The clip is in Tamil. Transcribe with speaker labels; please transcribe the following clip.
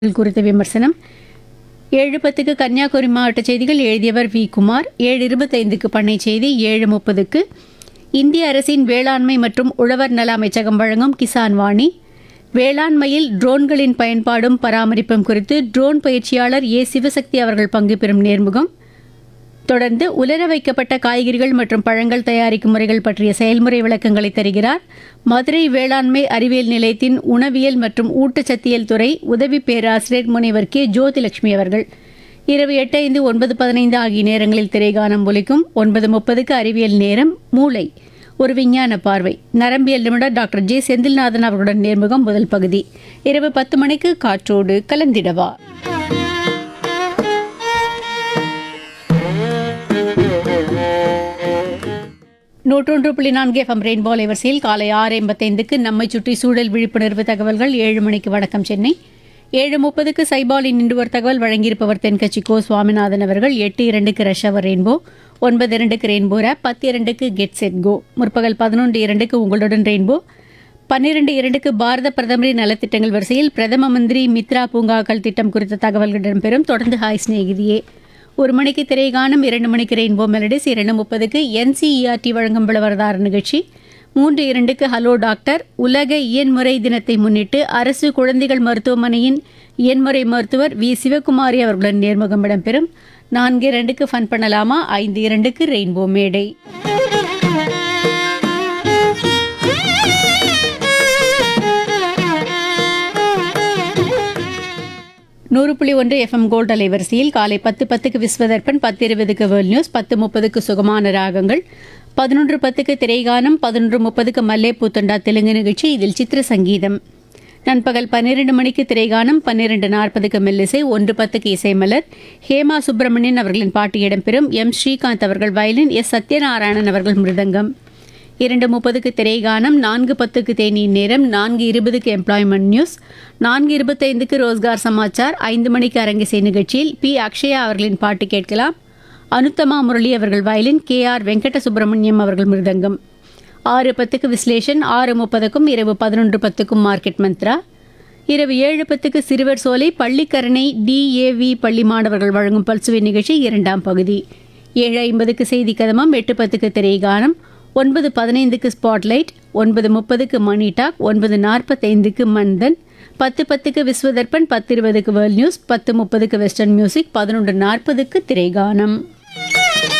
Speaker 1: குறித்த விமர்சனம் ஏழு பத்துக்கு கன்னியாகுமரி மாவட்ட செய்திகள் எழுதியவர் வி குமார் ஏழு இருபத்தைந்துக்கு பண்ணை செய்தி ஏழு முப்பதுக்கு இந்திய அரசின் வேளாண்மை மற்றும் உழவர் நல அமைச்சகம் வழங்கும் கிசான் வாணி வேளாண்மையில் ட்ரோன்களின் பயன்பாடும் பராமரிப்பும் குறித்து ட்ரோன் பயிற்சியாளர் ஏ சிவசக்தி அவர்கள் பங்கு பெறும் நேர்முகம் தொடர்ந்து உலர வைக்கப்பட்ட காய்கறிகள் மற்றும் பழங்கள் தயாரிக்கும் முறைகள் பற்றிய செயல்முறை விளக்கங்களை தருகிறார் மதுரை வேளாண்மை அறிவியல் நிலையத்தின் உணவியல் மற்றும் ஊட்டச்சத்தியல் துறை உதவி பேராசிரியர் முனைவர் கே ஜோதிலட்சுமி அவர்கள் இரவு எட்டு ஐந்து ஒன்பது பதினைந்து ஆகிய நேரங்களில் திரைகானம் ஒலிக்கும் ஒன்பது முப்பதுக்கு அறிவியல் நேரம் மூளை ஒரு விஞ்ஞான பார்வை நரம்பியல் நிபுணர் டாக்டர் ஜே செந்தில்நாதன் அவர்களுடன் நேர்முகம் முதல் பகுதி இரவு பத்து மணிக்கு காற்றோடு கலந்திடவா நூற்றொன்று புள்ளி நான்கு எஃப்எம் ரெயின்போ அலைவரிசையில் காலை ஆறு எண்பத்தைந்துக்கு நம்மை சுற்றி சூழல் விழிப்புணர்வு தகவல்கள் ஏழு மணிக்கு வணக்கம் சென்னை ஏழு முப்பதுக்கு சைபாலின் இன்று ஒரு தகவல் வழங்கியிருப்பவர் தென்கட்சி கோ சுவாமிநாதன் அவர்கள் எட்டு இரண்டுக்கு ரஷ்யவர் ரெயின்போ ஒன்பது இரண்டுக்கு ரெயின்போ ரேப் பத்து இரண்டுக்கு கெட் செட் கோ முற்பகல் பதினொன்று இரண்டுக்கு உங்களுடன் ரெயின்போ பன்னிரண்டு இரண்டுக்கு பாரத பிரதமரின் நலத்திட்டங்கள் வரிசையில் பிரதம மந்திரி மித்ரா பூங்காக்கள் திட்டம் குறித்த தகவல்கள் இடம்பெறும் தொடர்ந்து ஹாய் சிநேகிதியே ஒரு மணிக்கு திரைகானம் இரண்டு மணிக்கு ரெயின்போ மெலடிஸ் இரண்டு முப்பதுக்கு என்சிஇஆர்டி வழங்கும் விளவரதார நிகழ்ச்சி மூன்று இரண்டுக்கு ஹலோ டாக்டர் உலக இயன்முறை தினத்தை முன்னிட்டு அரசு குழந்தைகள் மருத்துவமனையின் இயன்முறை மருத்துவர் வி சிவகுமாரி அவர்களுடன் நேர்முகம் இடம்பெறும் நான்கு இரண்டுக்கு ஃபன் பண்ணலாமா ஐந்து இரண்டுக்கு ரெயின்போ மேடை நூறு புள்ளி ஒன்று எஃப்எம் கோல்ட் அலைவரிசையில் காலை பத்து பத்துக்கு விஸ்வதர்ப்பன் பத்து இருபதுக்கு வேர்ல்ட் நியூஸ் பத்து முப்பதுக்கு சுகமான ராகங்கள் பதினொன்று பத்துக்கு திரைகானம் பதினொன்று முப்பதுக்கு மல்லே பூத்தண்டா தெலுங்கு நிகழ்ச்சி இதில் சித்திர சங்கீதம் நண்பகல் பன்னிரண்டு மணிக்கு திரைகானம் பன்னிரண்டு நாற்பதுக்கு மெல்லிசை ஒன்று பத்துக்கு இசைமலர் ஹேமா சுப்பிரமணியன் அவர்களின் பாட்டு இடம்பெறும் எம் ஸ்ரீகாந்த் அவர்கள் வயலின் எஸ் சத்யநாராயணன் அவர்கள் மிருதங்கம் இரண்டு முப்பதுக்கு திரைகானம் நான்கு பத்துக்கு தேநீர் நேரம் நான்கு இருபதுக்கு எம்ப்ளாய்மெண்ட் நியூஸ் நான்கு இருபத்தைந்துக்கு ரோஸ்கார் சமாச்சார் ஐந்து மணிக்கு அரங்கிசை நிகழ்ச்சியில் பி அக்ஷயா அவர்களின் பாட்டு கேட்கலாம் அனுத்தமா முரளி அவர்கள் violin K R Venkata Subramaniam அவர்கள் மிருதங்கம் ஆறு பத்துக்கு விஸ்லேஷன் ஆறு முப்பதுக்கும் இரவு பதினொன்று பத்துக்கும் மார்க்கெட் மந்த்ரா இரவு ஏழு பத்துக்கு சிறுவர் சோலை பள்ளிக்கரணை டிஏவி பள்ளி மாணவர்கள் வழங்கும் பல்சுவை நிகழ்ச்சி இரண்டாம் பகுதி ஏழு ஐம்பதுக்கு செய்தி கதமம் எட்டு பத்துக்கு திரைகானம் ஒன்பது பதினைந்துக்கு ஸ்பாட்லைட் ஒன்பது முப்பதுக்கு மணி டாக் ஒன்பது நாற்பத்தைந்துக்கு மன்தன் பத்து பத்துக்கு விஸ்வதர்ப்பன் பத்து இருபதுக்கு வேர்ல்ட் நியூஸ் பத்து முப்பதுக்கு வெஸ்டர்ன் மியூசிக் பதினொன்று நாற்பதுக்கு திரைகானம்